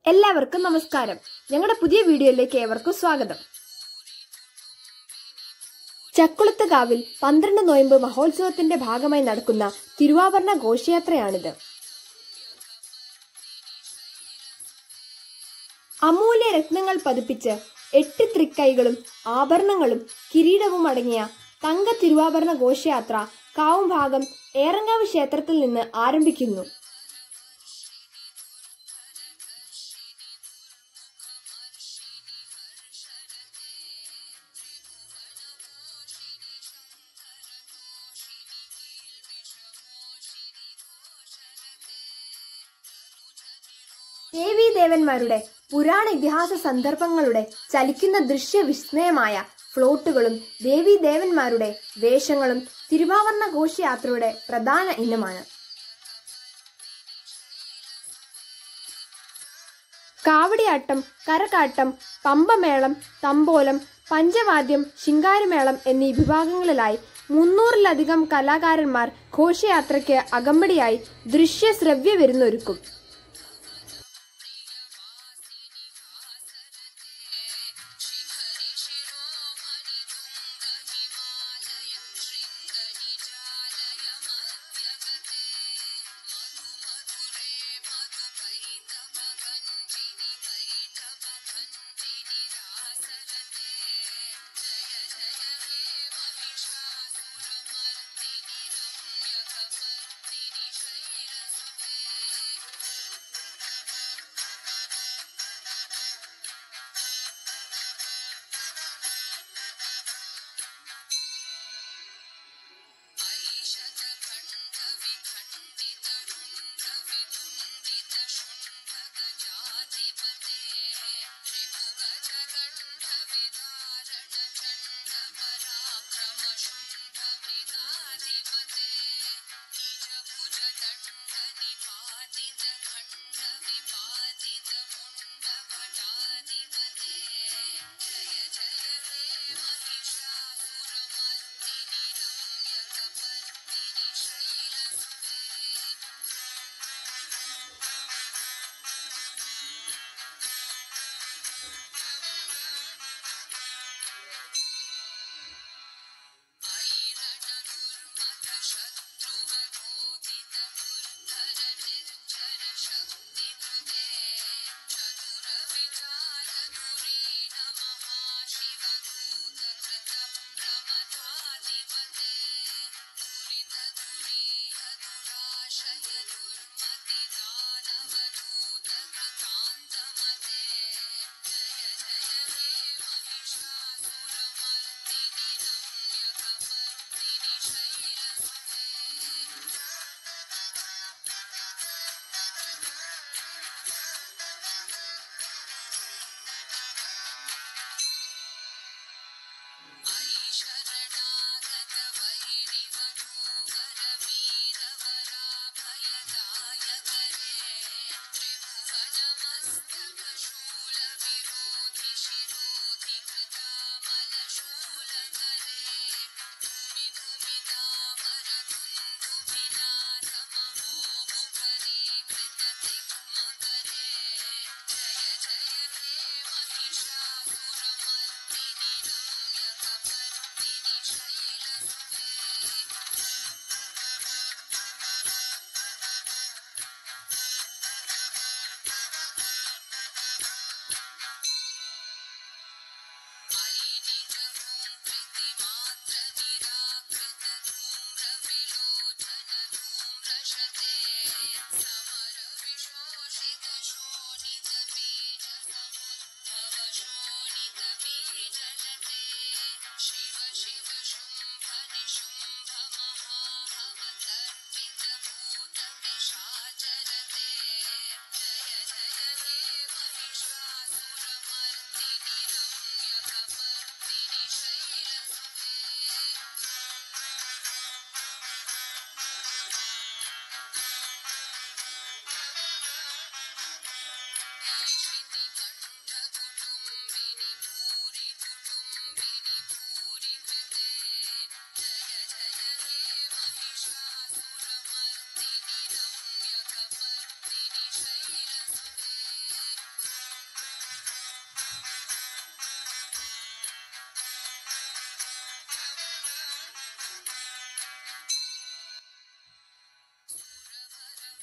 എല്ലാവർക്കും നമസ്കാരം ഞങ്ങളുടെ പുതിയ വീഡിയോയിലേക്ക് ഏവർക്കും സ്വാഗതം ചക്കുളത്തുകാവിൽ പന്ത്രണ്ട് നോയമ്പ് മഹോത്സവത്തിന്റെ ഭാഗമായി നടക്കുന്ന തിരുവാഭരണ ഘോഷയാത്രയാണിത് അമൂല്യ രത്നങ്ങൾ പതിപ്പിച്ച് എട്ട് തൃക്കൈകളും ആഭരണങ്ങളും കിരീടവും അടങ്ങിയ തങ്ക തിരുവാഭരണ ഘോഷയാത്ര കാവും ഭാഗം ഏറങ്കാവ് ക്ഷേത്രത്തിൽ നിന്ന് ആരംഭിക്കുന്നു ദേവീദേവന്മാരുടെ പുരാണ ഇതിഹാസ സന്ദർഭങ്ങളുടെ ചലിക്കുന്ന ദൃശ്യവിസ്മയമായ ഫ്ലോട്ടുകളും ദേവീദേവന്മാരുടെ വേഷങ്ങളും തിരുവാഭരണ ഘോഷയാത്രയുടെ പ്രധാന ഇനമാണ് കാവടിയാട്ടം കരകാട്ടം പമ്പമേളം തമ്പോലം പഞ്ചവാദ്യം ശിങ്കാരിമേളം എന്നീ വിഭാഗങ്ങളിലായി മുന്നൂറിലധികം കലാകാരന്മാർ ഘോഷയാത്രയ്ക്ക് അകമ്പടിയായി ദൃശ്യശ്രവ്യ വിരുന്നൊരുക്കും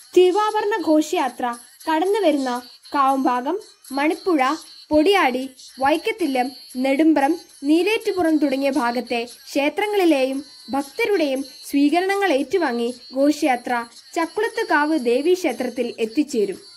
തിരുവാഭരണ ഘോഷയാത്ര കടന്നു വരുന്ന കാവുംഭാഗം മണിപ്പുഴ പൊടിയാടി വൈക്കത്തില്ലം നെടുമ്പ്രം നീലേറ്റുപുറം തുടങ്ങിയ ഭാഗത്തെ ക്ഷേത്രങ്ങളിലെയും ഭക്തരുടെയും സ്വീകരണങ്ങൾ ഏറ്റുവാങ്ങി ഘോഷയാത്ര ചക്കുളത്തുകാവ് ദേവീക്ഷേത്രത്തിൽ എത്തിച്ചേരും